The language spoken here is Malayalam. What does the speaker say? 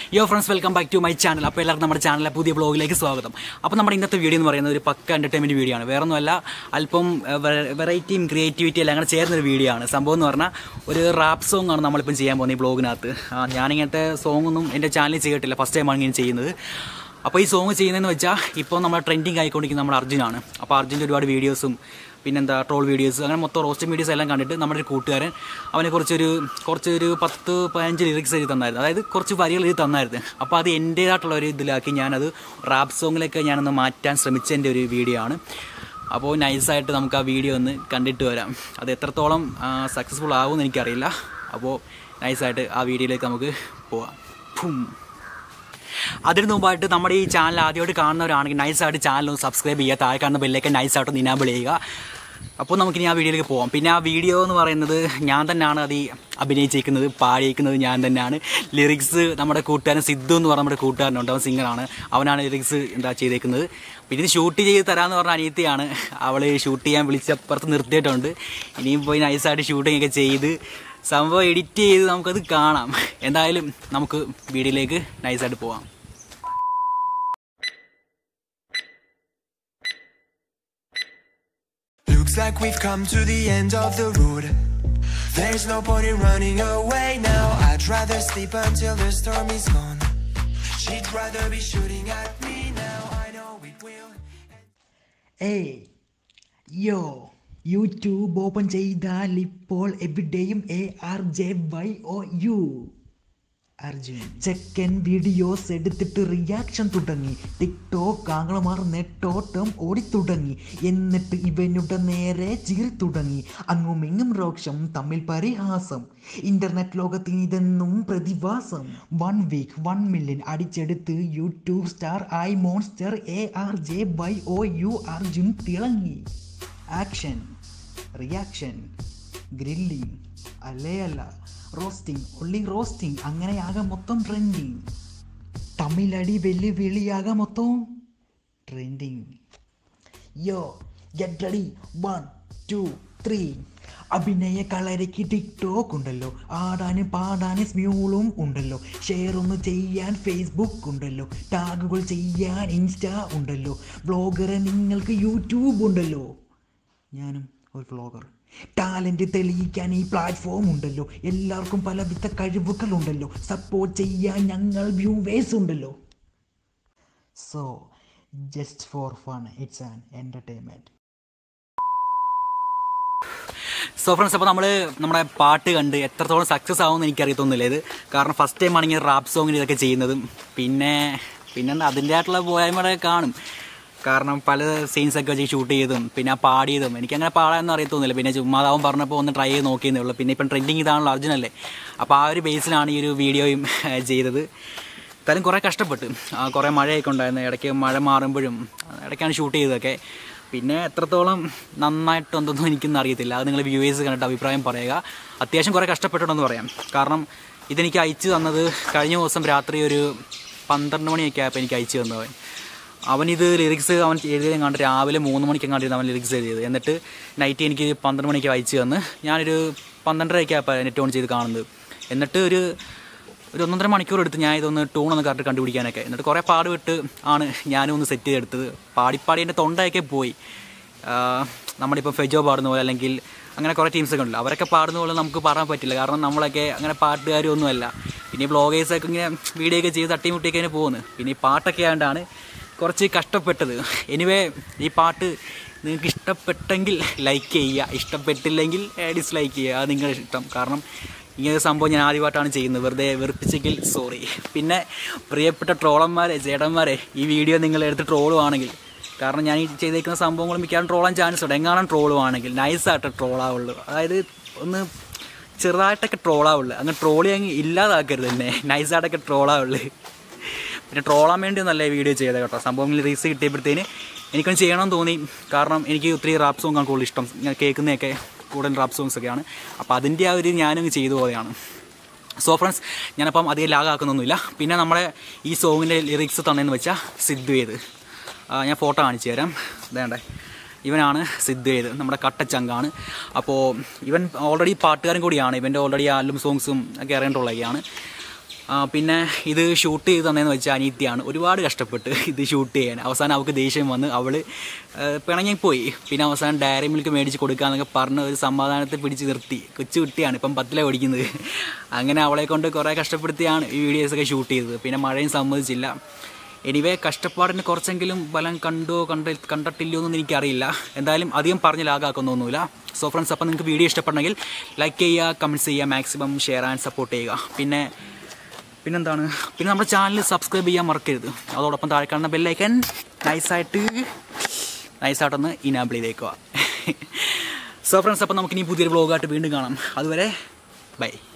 യോ friends welcome back to my channel അപ്പോൾ എല്ലാവർക്കും നമ്മുടെ ചാനലിലെ പുതിയ ബ്ലോഗിലേക്ക് സ്വാഗതം അപ്പോൾ നമ്മുടെ ഇന്നത്തെ വീഡിയോ എന്ന് പറയുന്നത് ഒരു പക്ക എൻ്റർടൈൻമെൻറ്റ് വീഡിയോ ആണ് വേറെ ഒന്നുമല്ല അല്പം വെറൈറ്റിയും ക്രിയേറ്റിവിറ്റി എല്ലാം അങ്ങനെ ചേർന്നൊരു വീഡിയോ ആണ് സംഭവം എന്ന് പറഞ്ഞാൽ ഒരു റാപ്പ് സോങ് ആണ് നമ്മളിപ്പം ചെയ്യാൻ പോകുന്നത് ഈ ബ്ലോഗിനകത്ത് ആ, ഞാനിങ്ങനത്തെ സോങ് ഒന്നും എൻ്റെ ചാനലിൽ ചെയ്തിട്ടില്ല ഫസ്റ്റ് ടൈമാണ് ഇങ്ങനെ ചെയ്യുന്നത് അപ്പോൾ ഈ സോങ് ചെയ്യുന്നതെന്ന് വെച്ചാൽ ഇപ്പോൾ നമ്മുടെ ട്രെൻഡിങ് ആയിക്കൊണ്ടിരിക്കുന്ന നമ്മുടെ അർജുനാണ് അപ്പോൾ അർജുൻ്റെ ഒരുപാട് വീഡിയോസും പിന്നെന്താ ട്രോൾ വീഡിയോസ് അങ്ങനെ മൊത്തം റോസ്റ്റ് വീഡിയോസ് എല്ലാം കണ്ടിട്ട് നമ്മുടെ ഒരു കൂട്ടുകാരൻ അവനെ കുറച്ചൊരു കുറച്ചൊരു പത്ത് പതിനഞ്ച് ലിറിക്സ് എഴുതി തന്നായിരുന്നു അതായത് കുറച്ച് വരികൾ എഴുതി തന്നായിരുന്നു അപ്പോൾ അത് എൻ്റേതായിട്ടുള്ള ഒരു ഇതിലാക്കി ഞാനത് റാപ്പ് സോങ്ങിലേക്ക് ഞാനൊന്ന് മാറ്റാൻ ശ്രമിച്ചതിൻ്റെ ഒരു വീഡിയോ ആണ് അപ്പോൾ നൈസായിട്ട് നമുക്ക് ആ വീഡിയോ ഒന്ന് കണ്ടിട്ട് വരാം അത് എത്രത്തോളം സക്സസ്ഫുൾ ആകുമെന്ന് എനിക്കറിയില്ല അപ്പോൾ നൈസായിട്ട് ആ വീഡിയോയിലേക്ക് നമുക്ക് പോവാം ഫും അതിന് മുമ്പായിട്ട് നമ്മുടെ ഈ ചാനൽ ആദ്യമായിട്ട് കാണുന്നവരാണെങ്കിൽ നൈസായിട്ട് ചാനൽ ഒന്ന് സബ്സ്ക്രൈബ് ചെയ്യുക താഴെ കാണുന്ന ബെല്ലേക്ക് നൈസായിട്ട് ഒന്ന് ഇനാബിൾ ചെയ്യുക അപ്പോൾ നമുക്കിനി ആ വീഡിയോയിലേക്ക് പോവാം പിന്നെ ആ വീഡിയോ എന്ന് പറയുന്നത് ഞാൻ തന്നെയാണ് അത് ഈ അഭിനയിച്ചിരിക്കുന്നത് പാടിയിരിക്കുന്നത് ഞാൻ തന്നെയാണ് ലിറിക്സ് നമ്മുടെ കൂട്ടുകാരൻ സിദ്ധു എന്ന് പറഞ്ഞ നമ്മുടെ കൂട്ടുകാരനുണ്ട് അവൻ സിംഗറാണ് അവനാണ് ലിറിക്സ് എന്താ ചെയ്തേക്കുന്നത് പിന്നെ ഇത് ഷൂട്ട് ചെയ്ത് തരാമെന്ന് പറഞ്ഞ അനിയത്തിയാണ് അവൾ ഷൂട്ട് ചെയ്യാൻ വിളിച്ചപ്പുറത്ത് നിർത്തിയിട്ടുണ്ട് ഇനിയും പോയി നൈസായിട്ട് ഷൂട്ടിംഗ് ഒക്കെ ചെയ്ത് സംഭവം എഡിറ്റ് ചെയ്ത് നമുക്കത് കാണാം എന്തായാലും നമുക്ക് വീഡിയോയിലേക്ക് നൈസായിട്ട് പോവാം Looks like we've come to the end of the road. There's no point in running away now. I'd rather sleep until the storm is gone. She'd rather be shooting at me now. I know it will. ഏയ് യോ യൂട്യൂബ് ഓപ്പൺ ചെയ്താൽ ഇപ്പോൾ എവിടെയും A R J Y O U Arjun ചെക്കൻ വീഡിയോസ് എടുത്തിട്ട് റിയാക്ഷൻ തുടങ്ങി ടിക്ടോക്ക് ആംഗ്ലമാർ നെട്ടോട്ടം ഓടിത്തുടങ്ങി എന്നിട്ട് ഇവനുടെ നേരെ ചീറി തുടങ്ങി അങ്ങും ഇങ്ങും രോക്ഷം തമ്മിൽ പരിഹാസം ഇന്റർനെറ്റ് ലോകത്തിന് ഇതെന്നും പ്രതിഭാസം വൺ വീക്ക് വൺ മില്യൺ അടിച്ചെടുത്ത് YouTube star I monster A R J Y O U Arjun തിളങ്ങി ആക്ഷൻ റിയാക്ഷൻ ഗ്രില്ലിംഗ് അല്ലേ അല്ല റോസ്റ്റിംഗ് ഒള്ളി റോസ്റ്റിംഗ് അങ്ങനെയാകെ മൊത്തം ട്രെൻഡിങ് തമിഴടി വെല്ലുവിളിയാകെ മൊത്തം trending yo get ready one two three അഭിനയ കളരയ്ക്ക് ടിക്ടോക്ക് ഉണ്ടല്ലോ ആടാനും പാടാനും സ്മ്യൂളും ഉണ്ടല്ലോ ഷെയർ ഒന്ന് ചെയ്യാൻ ഫേസ്ബുക്ക് ഉണ്ടല്ലോ ടാഗുകൾ ചെയ്യാൻ ഇൻസ്റ്റ ഉണ്ടല്ലോ വ്ളോഗറെ നിങ്ങൾക്ക് യൂട്യൂബ് ഉണ്ടല്ലോ ഞാനും ഒരു വ്ളോഗർ ടാലൻറ്റ് തെളിയിക്കാൻ ഈ പ്ലാറ്റ്ഫോം ഉണ്ടല്ലോ എല്ലാവർക്കും പലവിധ കഴിവുകളുണ്ടല്ലോ സപ്പോർട്ട് ചെയ്യാൻ ഞങ്ങൾ വ്യൂവേഴ്സ് ഉണ്ടല്ലോ so just for fun it's an entertainment so friends അപ്പോൾ നമ്മൾ നമ്മുടെ പാട്ട് കണ്ട് എത്രത്തോളം സക്സസ് ആവുമെന്ന് എനിക്കറിയത്തൊന്നുമില്ല ഇത് കാരണം ഫസ്റ്റ് ടൈം ആണെങ്കിൽ റാപ്പ് സോങ്ങിന് ഇതൊക്കെ ചെയ്യുന്നതും പിന്നെ പിന്നെ അതിൻ്റെതായിട്ടുള്ള പോയായ്മകളെ കാണും കാരണം പല സീൻസൊക്കെ വെച്ച് ഷൂട്ട് ചെയ്തതും പിന്നെ ആ പാടിയതും എനിക്കങ്ങനെ പാടാനൊന്നും അറിയത്തൊന്നുമില്ല പിന്നെ ചുമ്മാതാവും പറഞ്ഞപ്പോൾ ഒന്ന് ട്രൈ ചെയ്ത് നോക്കിയെന്നേ ഉള്ളൂ പിന്നെ ഇപ്പം ട്രെൻഡിങ് ഇതാണല്ലോ അർജുനല്ലേ അപ്പോൾ ആ ഒരു ബേസിലാണ് ഈ ഒരു വീഡിയോയും ചെയ്തത് എന്തായാലും കുറേ കഷ്ടപ്പെട്ട് ആ, കുറേ മഴയൊക്കെ ഉണ്ടായിരുന്നു ഇടയ്ക്ക് മഴ മാറുമ്പോഴും ഇടയ്ക്കാണ് ഷൂട്ട് ചെയ്തതൊക്കെ പിന്നെ എത്രത്തോളം നന്നായിട്ട് എന്തൊന്നും എനിക്കൊന്നും അറിയത്തില്ല അത് നിങ്ങൾ വ്യൂവേഴ്സ് കണ്ടിട്ട് അഭിപ്രായം പറയുക അത്യാവശ്യം കുറേ കഷ്ടപ്പെട്ടിട്ടുണ്ടെന്ന് പറയാം കാരണം ഇതെനിക്ക് അയച്ചു തന്നത് കഴിഞ്ഞ ദിവസം രാത്രി ഒരു പന്ത്രണ്ട് മണിയൊക്കെ ആയപ്പോൾ എനിക്ക് അയച്ചു തന്നത് അവൻ അവനിത് ലിറിക്സ് അവൻ എഴുതിയത് കണ്ട് രാവിലെ മൂന്ന് മണിക്കെങ്ങാണ്ടിരുന്നു അവൻ ലിറിക്സ് എഴുതിയത് എന്നിട്ട് നൈറ്റ് എനിക്ക് പന്ത്രണ്ട് മണിക്ക് അയച്ചു തന്ന് ഞാനൊരു പന്ത്രണ്ടരയൊക്കെ ആയപ്പോൾ നെറ്റ് ഓൺ ചെയ്ത് കാണുന്നത് എന്നിട്ട് ഒരു ഒരു ഒന്നൊന്നര മണിക്കൂർ എടുത്ത് ഞാൻ ഇതൊന്ന് ടൂണൊന്ന് കറക്റ്റ് കണ്ടുപിടിക്കാനൊക്കെ എന്നിട്ട് കുറേ പാടുവിട്ട് ആണ് ഞാനും ഒന്ന് സെറ്റ് ചെയ്തെടുത്തത് പാടിപ്പാടി എൻ്റെ തൊണ്ടയൊക്കെ പോയി ആഹ് നമ്മളിപ്പോൾ ഫെജോ പാടുന്ന പോലെ അല്ലെങ്കിൽ അങ്ങനെ കുറേ ടീംസൊക്കെ ഉണ്ടല്ലോ അവരൊക്കെ പാടുന്ന പോലെ നമുക്ക് പറയാൻ പറ്റില്ല കാരണം നമ്മളൊക്കെ അങ്ങനെ പാട്ടുകാരും ഒന്നുമല്ല പിന്നെ ഈ ബ്ലോഗേഴ്സൊക്കെ ഇങ്ങനെ വീഡിയോ ഒക്കെ ചെയ്ത് തട്ടിമുട്ടിയൊക്കെ ഇങ്ങനെ പോകുന്നു പിന്നെ ഈ പാട്ടൊക്കെ ആയതുകൊണ്ടാണ് കുറച്ച് കഷ്ടപ്പെട്ടത് എനിവേ ഈ പാട്ട് നിങ്ങൾക്ക് ഇഷ്ടപ്പെട്ടെങ്കിൽ ലൈക്ക് ചെയ്യുക ഇഷ്ടപ്പെട്ടില്ലെങ്കിൽ ഡിസ്ലൈക്ക് ചെയ്യുക അത് നിങ്ങളുടെ ഇഷ്ടം കാരണം ഇങ്ങനൊരു സംഭവം ഞാൻ ആദ്യമായിട്ടാണ് ചെയ്യുന്നത് വെറുതെ വെറുപ്പിച്ചെങ്കിൽ സോറി പിന്നെ പ്രിയപ്പെട്ട ട്രോളന്മാരെ ചേട്ടന്മാരെ ഈ വീഡിയോ നിങ്ങൾ എടുത്ത് ട്രോളുവാണെങ്കിൽ കാരണം ഞാൻ ഈ ചെയ്തേക്കുന്ന സംഭവങ്ങൾ മിക്കവാറും ട്രോളാൻ ചാൻസ് ഉണ്ട് എങ്ങാനും ട്രോളുവാണെങ്കിൽ നൈസായിട്ട് ട്രോളാവുള്ളൂ അതായത് ഒന്ന് ചെറുതായിട്ടൊക്കെ ട്രോളാവുള്ളൂ അങ്ങനെ ട്രോളി അങ്ങ് ഇല്ലാതാക്കരുത് തന്നെ നൈസായിട്ടൊക്കെ ട്രോളാവുള്ളൂ പിന്നെ ട്രോളാൻ വേണ്ടി ഒന്നല്ല ഈ വീഡിയോ ചെയ്തത് കേട്ടോ സംഭവം റീൽസ് കിട്ടിയപ്പോഴത്തേന് എനിക്കൊന്ന് ചെയ്യണമെന്ന് തോന്നി കാരണം എനിക്ക് ഒത്തിരി റാപ്പ് സോങ്ങാണ് കൂടുതൽ ഇഷ്ടം ഞാൻ കേൾക്കുന്നതൊക്കെ കൂടുതൽ റാപ്പ് സോങ്സ് ഒക്കെയാണ് അപ്പോൾ അതിൻ്റെ ആ ഒരു ഞാനങ്ങ് ചെയ്തു പോലെയാണ് സോ ഫ്രണ്ട്സ് ഞാനപ്പം അധികം ലാഗാക്കുന്നൊന്നുമില്ല പിന്നെ നമ്മളെ ഈ സോങ്ങിൻ്റെ ലിറിക്സ് തന്നെയെന്ന് വെച്ചാൽ സിദ്ധു ചെയ്ത് ആ, ഞാൻ ഫോട്ടോ കാണിച്ചു തരാം വേണ്ടേ ഇവനാണ് സിദ്ധേത് നമ്മുടെ കട്ടച്ചങ്കാണ് അപ്പോൾ ഇവൻ ഓൾറെഡി പാട്ടുകാരൻ കൂടിയാണ് ഇവൻ്റെ ഓൾറെഡി ആൽബം സോങ്സും ഒക്കെ ഇറങ്ങിയിട്ടുള്ളതൊക്കെയാണ് ആ, പിന്നെ ഇത് ഷൂട്ട് ചെയ്ത് തന്നതെന്ന് വെച്ചാൽ അനീത്തിയാണ് ഒരുപാട് കഷ്ടപ്പെട്ട് ഇത് ഷൂട്ട് ചെയ്യാൻ അവസാനം അവൾക്ക് ദേഷ്യം വന്ന് അവൾ പിണങ്ങിപ്പോയി പിന്നെ അവസാനം ഡയറി മിൽക്ക് മേടിച്ച് കൊടുക്കാന്നൊക്കെ പറഞ്ഞ് ഒരു സമാധാനത്തെ പിടിച്ച് നിർത്തി കൊച്ചു കുട്ടിയാണ് ഇപ്പം പത്തിലാണ് പഠിക്കുന്നത് അങ്ങനെ അവളെ കൊണ്ട് കുറേ കഷ്ടപ്പെടുത്തിയാണ് ഈ വീഡിയോസൊക്കെ ഷൂട്ട് ചെയ്തത് പിന്നെ മഴയും സമ്മതിച്ചില്ല എനിവേ കഷ്ടപ്പാടിന് കുറച്ചെങ്കിലും ഫലം കണ്ടോ കണ്ട കണ്ടിട്ടില്ലയോ എന്നൊന്നും എനിക്കറിയില്ല എന്തായാലും അധികം പറഞ്ഞ് ലാഗാക്കുന്നൊന്നുമില്ല സോ ഫ്രണ്ട്സ് അപ്പോൾ നിങ്ങൾക്ക് വീഡിയോ ഇഷ്ടപ്പെടണമെങ്കിൽ ലൈക്ക് ചെയ്യുക കമൻറ്റ്സ് ചെയ്യുക മാക്സിമം ഷെയർ ആൻഡ് സപ്പോർട്ട് ചെയ്യുക പിന്നെ പിന്നെന്താണ് പിന്നെ നമ്മുടെ ചാനൽ സബ്സ്ക്രൈബ് ചെയ്യാൻ മറക്കരുത് അതോടൊപ്പം താഴെ കാണുന്ന ബെല്ലൈക്കൻ നൈസായിട്ട് നൈസായിട്ടൊന്ന് ഇനാബിൾ ചെയ്തേക്കുക സോ ഫ്രണ്ട്സ് അപ്പോൾ നമുക്കിനി പുതിയൊരു വ്ളോഗായിട്ട് വീണ്ടും കാണാം അതുവരെ ബൈ